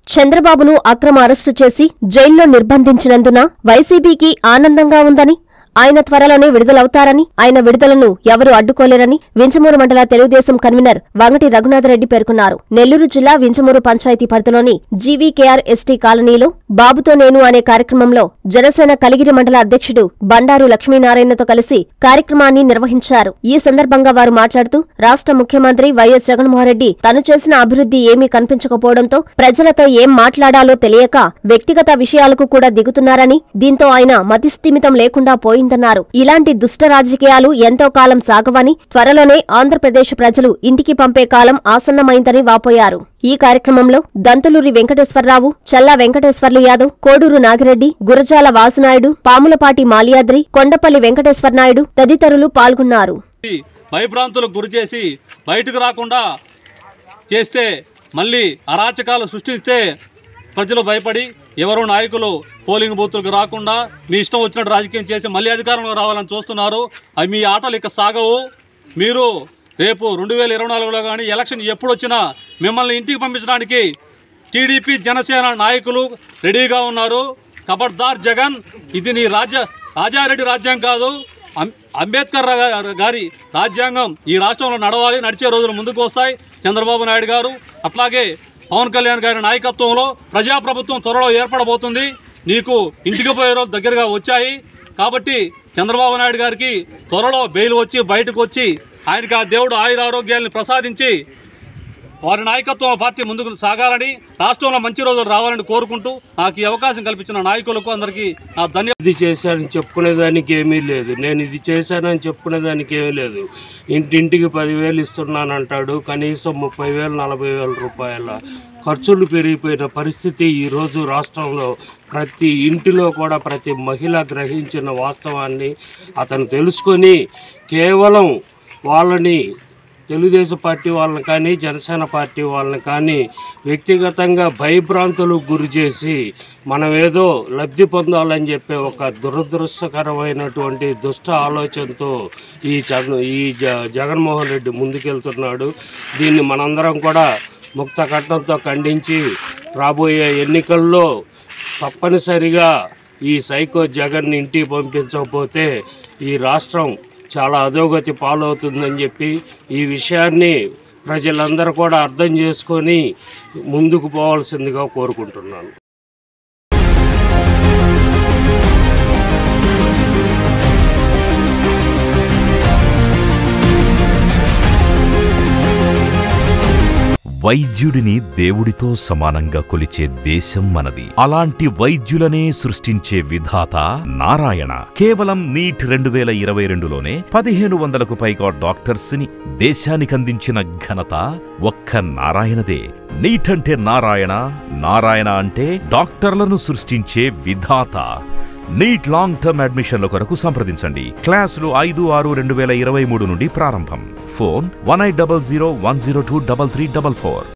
చంద్రబాబును అక్రమ అరెస్టు చేసి జైల్లో నిర్బంధించినందున వైసీపీకి ఆనందంగా ఉందని ఆయన త్వరలోనే విడుదలవుతారని ఆయన విడుదలను ఎవరూ అడ్డుకోలేరని వించమూరు మండల తెలుగుదేశం కన్వీనర్ వంగటి రఘునాథరెడ్డి పేర్కొన్నారు నెల్లూరు జిల్లా వించమూరు పంచాయతీ పరిధిలోని జీవీకేఆర్ ఎస్టీ కాలనీలో బాబుతో నేను అనే కార్యక్రమంలో జనసేన కలిగిరి మండల అధ్యక్షుడు బండారు లక్ష్మీనారాయణతో కలిసి కార్యక్రమాన్ని నిర్వహించారు ఈ సందర్భంగా వారు మాట్లాడుతూ రాష్ట్ర ముఖ్యమంత్రి వైఎస్ జగన్మోహన్రెడ్డి తను చేసిన అభివృద్ధి ఏమీ కనిపించకపోవడంతో ప్రజలతో ఏం మాట్లాడాలో తెలియక వ్యక్తిగత విషయాలకు కూడా దిగుతున్నారని దీంతో ఆయన మతిస్థిమితం లేకుండా పోయిందన్నారు ఇలాంటి దుష్ట రాజకీయాలు ఎంతో కాలం సాగవని త్వరలోనే ఆంధ్రప్రదేశ్ ప్రజలు ఇంటికి పంపే కాలం ఆసన్నమైందని వాపోయారు ఈ కార్యక్రమంలో దంతులూరి వెంకటేశ్వరరావు చల్లా వెంకటేశ్వర్లు యాదవ్ కోడూరు నాగిరెడ్డి గురజాల వాసునాయుడు పాములపాటి మాలియాద్రి కొండపల్లి వెంకటేశ్వర నాయుడు తదితరులు పాల్గొన్నారు భయభ్రాంతులకు గురి చేసి బయటకు రాకుండా చేస్తే మళ్ళీ అరాచకాలు సృష్టిస్తే ప్రజలు భయపడి ఎవరో నాయకులు పోలింగ్ బూతులకు రాకుండా మీ ఇష్టం వచ్చినట్టు రాజకీయం చేసి మళ్ళీ అధికారంలో రావాలని చూస్తున్నారు అవి మీ ఆటలు ఇక సాగవు మీరు రేపు రెండు వేల ఇరవై నాలుగులో కానీ ఎలక్షన్ ఎప్పుడు వచ్చినా మిమ్మల్ని ఇంటికి పంపించడానికి టీడీపీ జనసేన నాయకులు రెడీగా ఉన్నారు ఖబర్దార్ జగన్ ఇది నీ రాజ్య రాజారెడ్డి రాజ్యం కాదు అం- అంబేద్కర్ రా- గారి రాజ్యాంగం ఈ రాష్ట్రంలో నడవాలి నడిచే రోజులు ముందుకు వస్తాయి చంద్రబాబు నాయుడు గారు అట్లాగే పవన్ కళ్యాణ్ గారి నాయకత్వంలో ప్రజాప్రభుత్వం త్వరలో ఏర్పడబోతుంది నీకు ఇంటికి పోయే రోజు దగ్గరగా వచ్చాయి కాబట్టి చంద్రబాబు నాయుడు గారికి త్వరలో బెయిల్ వచ్చి బయటకు వచ్చి ఆయనకి ఆ దేవుడు ఆయుర ఆరోగ్యాలను ప్రసాదించి వారి నాయకత్వం పార్టీ ముందుకు సాగాలని రాష్ట్రంలో మంచి రోజులు రావాలని కోరుకుంటూ నాకు ఈ అవకాశం కల్పించిన నాయకులకు అందరికీ నా ధన్యవాదాలు ఇది చేశానని చెప్పుకునేదానికి ఏమీ లేదు నేను ఇది చేశానని చెప్పుకునేదానికి ఏమీ లేదు ఇంటింటికి పదివేలు ఇస్తున్నానంటాడు కనీసం ముప్పై వేలు నలభై వేల రూపాయల ఖర్చులు పెరిగిపోయిన పరిస్థితి ఈరోజు రాష్ట్రంలో ప్రతి ఇంటిలో కూడా ప్రతి మహిళ గ్రహించిన వాస్తవాన్ని అతను తెలుసుకొని కేవలం వాళ్ళని తెలుగుదేశం పార్టీ వాళ్ళని కానీ జనసేన పార్టీ వాళ్ళని కానీ వ్యక్తిగతంగా భయభ్రాంతులకు గురి చేసి మనం ఏదో లబ్ధి పొందాలని చెప్పే ఒక దురదృష్టకరమైనటువంటి దుష్ట ఆలోచనతో ఈ జగన్ ఈ జ జగన్మోహన్ రెడ్డి ముందుకెళ్తున్నాడు దీన్ని మనందరం కూడా ముక్త కట్టంతో ఖండించి రాబోయే ఎన్నికల్లో తప్పనిసరిగా ఈ సైకో జగన్ ఇంటికి పంపించకపోతే ఈ రాష్ట్రం చాలా అధోగతి పాలవుతుందని చెప్పి ఈ విషయాన్ని ప్రజలందరూ కూడా అర్థం చేసుకొని ముందుకు పోవాల్సిందిగా కోరుకుంటున్నాను వైద్యుడిని దేవుడితో సమానంగా కొలిచే దేశం మనది అలాంటి వైద్యులనే సృష్టించే విధాత నారాయణ కేవలం నీట్ రెండు వేల ఇరవై రెండులోనే పదిహేను వందలకు పైగా డాక్టర్స్ ని దేశానికందించిన ఘనత ఒక్క నారాయణదే నీట్ అంటే నారాయణ నారాయణ అంటే డాక్టర్లను సృష్టించే విధాత నీట్ లాంగ్ టర్మ్ అడ్మిషన్ల కొరకు సంప్రదించండి క్లాసులు ఐదు ఆరు రెండు వేల ఇరవై మూడు నుండి ప్రారంభం phone one eight double zero one zero two double three double four